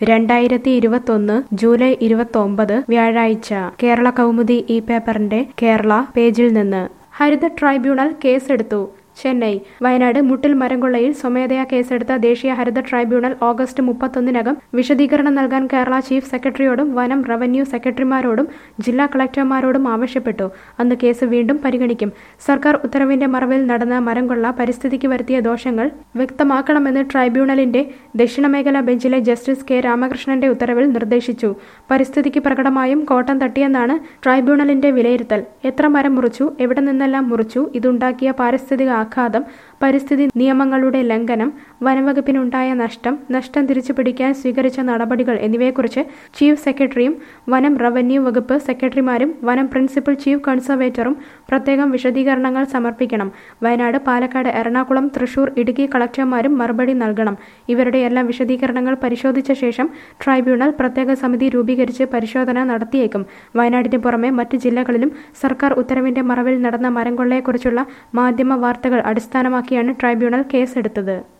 രണ്ടായിരത്തി ഇരുപത്തൊന്ന് ജൂലൈ ഇരുപത്തൊമ്പത് വ്യാഴാഴ്ച കേരള കൗമുദി ഈ പേപ്പറിന്റെ കേരള പേജിൽ നിന്ന് ഹരിത ട്രൈബ്യൂണൽ കേസെടുത്തു ചെന്നൈ വയനാട് മുട്ടിൽ മരംകൊള്ളയിൽ സ്വമേധയാ കേസെടുത്ത ദേശീയ ഹരിത ട്രൈബ്യൂണൽ ഓഗസ്റ്റ് മുപ്പത്തൊന്നിനകം വിശദീകരണം നൽകാൻ കേരള ചീഫ് സെക്രട്ടറിയോടും വനം റവന്യൂ സെക്രട്ടറിമാരോടും ജില്ലാ കളക്ടർമാരോടും ആവശ്യപ്പെട്ടു അന്ന് കേസ് വീണ്ടും പരിഗണിക്കും സർക്കാർ ഉത്തരവിന്റെ മറവിൽ നടന്ന മരംകൊള്ള പരിസ്ഥിതിക്ക് വരുത്തിയ ദോഷങ്ങൾ വ്യക്തമാക്കണമെന്ന് ട്രൈബ്യൂണലിന്റെ ദക്ഷിണമേഖല ബെഞ്ചിലെ ജസ്റ്റിസ് കെ രാമകൃഷ്ണന്റെ ഉത്തരവിൽ നിർദ്ദേശിച്ചു പരിസ്ഥിതിക്ക് പ്രകടമായും കോട്ടം തട്ടിയെന്നാണ് ട്രൈബ്യൂണലിന്റെ വിലയിരുത്തൽ എത്ര മരം മുറിച്ചു എവിടെ നിന്നെല്ലാം മുറിച്ചു ഇതുണ്ടാക്കിയ പാരിസ്ഥിതിക ആഘാതം പരിസ്ഥിതി നിയമങ്ങളുടെ ലംഘനം വനംവകുപ്പിനുണ്ടായ നഷ്ടം നഷ്ടം തിരിച്ചു പിടിക്കാൻ സ്വീകരിച്ച നടപടികൾ എന്നിവയെക്കുറിച്ച് ചീഫ് സെക്രട്ടറിയും വനം റവന്യൂ വകുപ്പ് സെക്രട്ടറിമാരും വനം പ്രിൻസിപ്പൽ ചീഫ് കൺസർവേറ്ററും പ്രത്യേകം വിശദീകരണങ്ങൾ സമർപ്പിക്കണം വയനാട് പാലക്കാട് എറണാകുളം തൃശൂർ ഇടുക്കി കളക്ടർമാരും മറുപടി നൽകണം ഇവരുടെ എല്ലാം വിശദീകരണങ്ങൾ പരിശോധിച്ച ശേഷം ട്രൈബ്യൂണൽ പ്രത്യേക സമിതി രൂപീകരിച്ച് പരിശോധന നടത്തിയേക്കും വയനാടിന് പുറമെ മറ്റ് ജില്ലകളിലും സർക്കാർ ഉത്തരവിന്റെ മറവിൽ നടന്ന മരംകൊള്ളയെക്കുറിച്ചുള്ള മാധ്യമ വാർത്തകൾ അടിസ്ഥാനമാക്കിയാണ് ട്രൈബ്യൂണൽ കേസെടുത്തത്